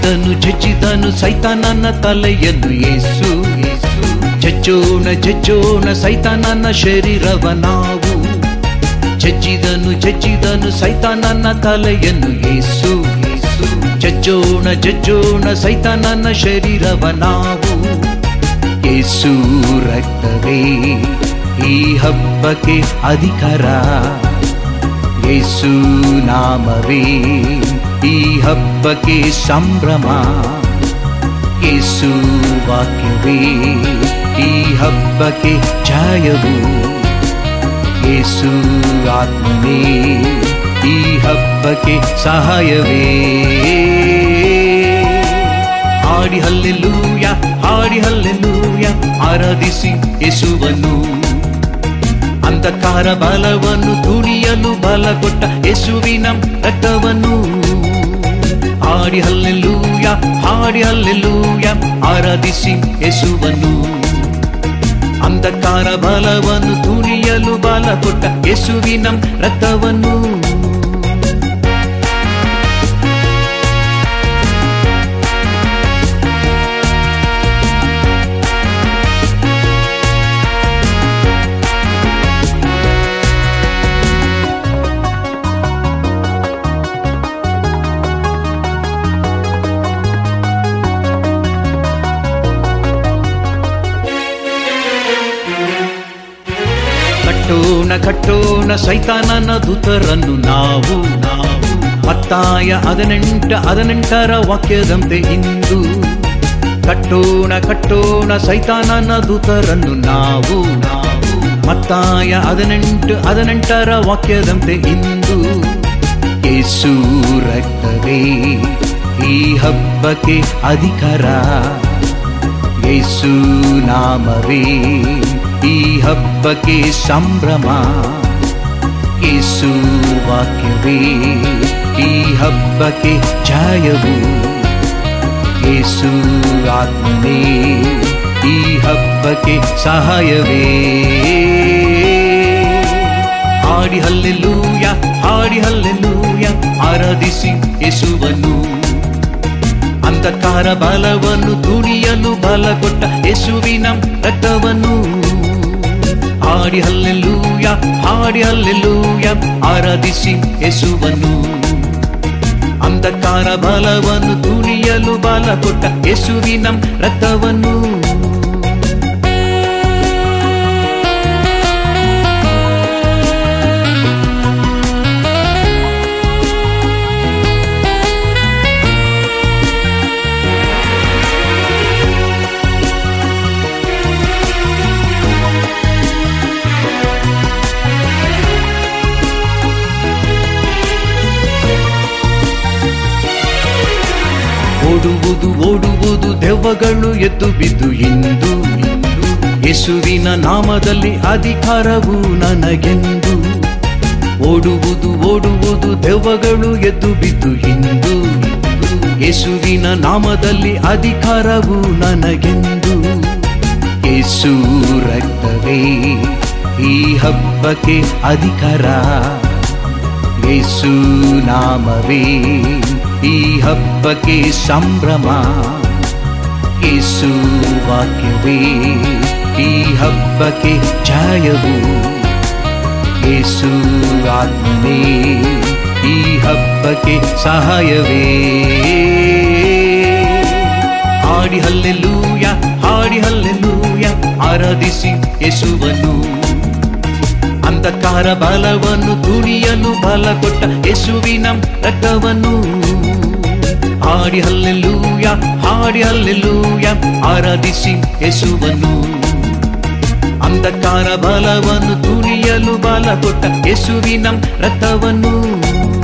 ಜಜ್ಜಿದನು ಜಜ್ಜಿದನು ಸೈತಾನನ ತಲೆಯನ್ನು ಏಸು ಜಜ್ಜೋಣ ಜಜ್ಜೋಣ ಸೈತಾನನ ಶರೀರವ ನಾವು ಜಜ್ಜಿದನು ಜಜ್ಜಿದನು ಸೈತಾನನ ತಲೆಯನ್ನು ಏಸು ಜಜ್ಜೋಣ ಜಜ್ಜೋಣ ಸೈತಾನನ ಶರೀರವ ನಾವು ಏಸು ರಕ್ತವೇ ಈ ಹಬ್ಬಕ್ಕೆ ಅಧಿಕಾರ ಯೇಸು ನಾಮವೇ ಈ ಹಬ್ಬಕ್ಕೆ ಸಂಭ್ರಮ ಯೇಸು ವಾಕ್ಯವೇ ಈ ಹಬ್ಬಕ್ಕೆ ಜಯವು ಯೇಸು ಆತ್ಮನೇ ಈ ಹಬ್ಬಕ್ಕೆ ಸಹಾಯವೇ ಹಾಡಿ ಹಲ್ಲೆಲೂಯ ಹಾಡಿ ಹಲ್ಲೆಲೂಯ ಆರಾಧಿಸಿ ಯೇಸುವನ್ನು ಅಂಧಕಾರ ಬಲವನ್ನು ತುಣಿಯಲು ಬಲ ಕೊಟ್ಟ ಯೇಸುವಿನ ರಕ್ತವನ್ನು ಹಾಡಿ ಹಲ್ಲೆಲೂಯ ಹಾಡಿ ಹಲ್ಲೆಲೂಯ ಆರಾಧಿಸಿ ಯೇಸುವನ್ನು ಅಂಧಕಾರ ಬಲವನ್ನು ತುಣಿಯಲು ಬಲ ಕೊಟ್ಟ ಯೇಸುವಿನ ರಕ್ತವನ್ನು ಕಟ್ಟೋಣ ಕಟ್ಟೋಣ ಸೈತಾನನ ದೂತರನ್ನು ನಾವು ನಾವು ಮತ್ತಾಯ ಹದಿನೆಂಟ ಹದಿನೆಂಟರ ವಾಕ್ಯದಂತೆ ಇಂದು ಕಟ್ಟೋಣ ಕಟ್ಟೋಣ ಸೈತಾನನ ದೂತರನ್ನು ನಾವು ನಾವು ಮತ್ತಾಯ ಹದಿನೆಂಟು ಹದಿನೆಂಟರ ವಾಕ್ಯದಂತೆ ಇಂದು ಯೇಸು ರಕ್ತವೇ ಈ ಹಬ್ಬಕ್ಕೆ ಅಧಿಕಾರ ಯೇಸು ನಾಮವೇ ಈ ಹಬ್ಬಕ್ಕೆ ಸಂಭ್ರಮ ಯೇಸು ವಾಕ್ಯವೇ ಈ ಹಬ್ಬಕ್ಕೆ ಜಯವು ಯೇಸು ಆತ್ಮನೇ ಈ ಹಬ್ಬಕ್ಕೆ ಸಹಾಯವೇ ಹಾಡಿ ಹಲ್ಲೆಲೂಯ ಹಾಡಿ ಹಲ್ಲೆಲೂಯ ಆರಾಧಿಸಿ ಯೇಸುವನ್ನು ಅಂಧಕಾರ ಬಲವನ್ನು ತುಣಿಯಲು ಬಲ ಕೊಟ್ಟ ಯೇಸುವಿನ ರಕ್ತವನ್ನು ಹಾಡಿ ಹಲ್ಲೆಲೂಯ ಹಾಡಿ ಹಲ್ಲೆಲೂಯ ಆರಾಧಿಸಿ ಯೇಸುವನ್ನು ಅಂಧಕಾರ ಬಲವನ್ನು ತುಣಿಯಲು ಬಲ ಕೊಟ್ಟ ಯೇಸುವಿನ ರಕ್ತವನ್ನು ಓಡುವುದು ಓಡುವುದು ದೆವ್ವಗಳು ಎದ್ದು ಬಿದ್ದು ಇಂದು ಯೇಸುವಿನ ನಾಮದಲ್ಲಿ ಅಧಿಕಾರವು ನನಗೆಂದು ಓಡುವುದು ಓಡುವುದು ದೆವ್ವಗಳು ಎದ್ದು ಬಿದ್ದು ಇಂದು ಯೇಸುವಿನ ನಾಮದಲ್ಲಿ ಅಧಿಕಾರವು ನನಗೆಂದು ಯೇಸು ರಕ್ತವೇ ಈ ಹಬ್ಬಕ್ಕೆ ಅಧಿಕಾರ ಯೇಸು ನಾಮವೇ ಈ ಹಬ್ಬಕ್ಕೆ ಸಂಭ್ರಮ ಯೇಸು ವಾಕ್ಯವೇ ಈ ಹಬ್ಬಕ್ಕೆ ಜಯವು ಯೇಸು ಆತ್ಮನೇ ಈ ಹಬ್ಬಕ್ಕೆ ಸಹಾಯವೇ ಹಾಡಿ ಹಲ್ಲೆಲೂಯ ಹಾಡಿ ಹಲ್ಲೆಲೂಯ ಆರಾಧಿಸಿ ಯೇಸುವನ್ನು ಅಂಧಕಾರ ಬಲವನ್ನು ತುಣಿಯಲು ಬಲ ಕೊಟ್ಟ ಯೇಸುವಿನ ರಕ್ತವನ್ನು ಹಾಡಿ ಹಲ್ಲೆಲೂಯ ಹಾಡಿ ಹಲ್ಲೆಲೂಯ ಆರಾಧಿಸಿ ಯೇಸುವನ್ನು ಅಂಧಕಾರ ಬಲವನ್ನು ತುಣಿಯಲು ಬಲ ಕೊಟ್ಟ ಯೇಸುವಿನ ರಕ್ತವನ್ನು